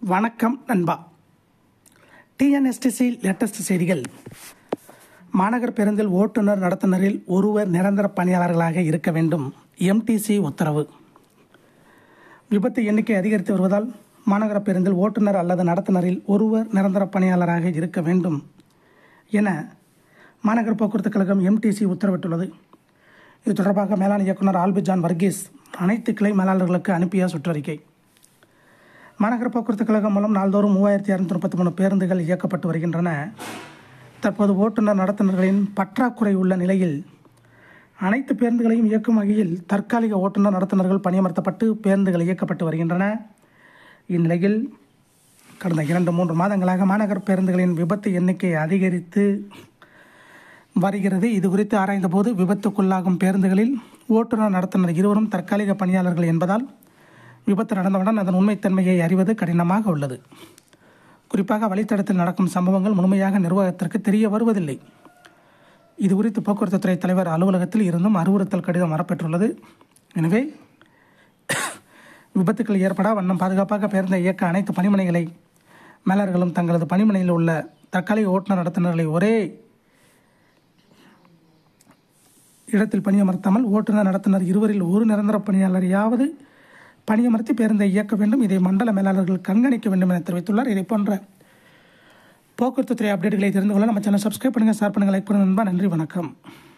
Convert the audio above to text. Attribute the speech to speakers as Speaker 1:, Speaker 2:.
Speaker 1: வணக்கம் நண்பா TNSTC latest செய்திகள் மாநகர் பேருந்தில் ஓட்டுநர் நடத்துனரில் ஒருவர் நிரந்தர பணியாளர்களாக இருக்க வேண்டும் எம்டிசி உத்தரவு விபத்து எண்ணிக்கை அதிகரித்து வருவதால் மாநகர பேருந்தில் ஓட்டுநர் அல்லது நடத்துனரில் ஒருவர் நிரந்தர பணியாளராக இருக்க வேண்டும் என மாநகர போக்குவரத்து கழகம் எம்டிசி உத்தரவிட்டுள்ளது இது தொடர்பாக மேலாண் இயக்குனர் ஆல்பி ஜான் வர்கீஸ் அனைத்து கிளை மேலாளர்களுக்கு அனுப்பிய சுற்றறிக்கை மாநகர போக்குவரத்து கழகம் மூலம் நாள்தோறும் மூவாயிரத்தி இரநூத்தி முப்பத்தி மூணு பேருந்துகள் இயக்கப்பட்டு வருகின்றன தற்போது ஓட்டுநர் நடத்துனர்களின் பற்றாக்குறை உள்ள நிலையில் அனைத்து பேருந்துகளையும் இயக்கும் வகையில் தற்காலிக ஓட்டுநர் நடத்துனர்கள் பணியமர்த்தப்பட்டு பேருந்துகள் இயக்கப்பட்டு வருகின்றன இந்நிலையில் கடந்த இரண்டு மூன்று மாதங்களாக மாநகர பேருந்துகளின் விபத்து எண்ணிக்கை அதிகரித்து வருகிறது இது குறித்து ஆராய்ந்தபோது விபத்துக்குள்ளாகும் பேருந்துகளில் ஓட்டுநர் நடத்துனர் இருவரும் தற்காலிக பணியாளர்கள் என்பதால் விபத்து நடந்தவுடன் அதன் உண்மைத்தன்மையை அறிவது கடினமாக உள்ளது குறிப்பாக வழித்தடத்தில் நடக்கும் சம்பவங்கள் முழுமையாக நிர்வாகத்திற்கு தெரிய வருவதில்லை இது குறித்து போக்குவரத்து துறை தலைவர் அலுவலகத்தில் இருந்தும் அறிவுறுத்தல் கடிதம் வரப்பெற்றுள்ளது எனவே விபத்துக்கள் ஏற்படா வண்ணம் பாதுகாப்பாக பேருந்தை இயக்க அனைத்து பணிமனைகளை மேலர்களும் தங்களது பணிமனையில் உள்ள தற்காலிக ஓட்டுநர் நடத்துனர்களை ஒரே இடத்தில் பணியமர்த்தாமல் ஓட்டுநர் நடத்துனர் இருவரில் ஒரு நிரந்தர பணியாளரையாவது பணியமர்த்தி பேருந்தை இயக்க வேண்டும் இதை மண்டல மேலாளர்கள் கண்காணிக்க வேண்டும் என தெரிவித்துள்ளார் இதை போன்ற போக்குவரத்து துறை அப்டேட்டுகளை தெரிந்து கொள்ள நம்ம சேனல் சப்ஸ்கிரைப் பண்ணுங்கள் ஷேர் பண்ணுங்கள் லைக் பண்ணுங்கள் நண்பா நன்றி வணக்கம்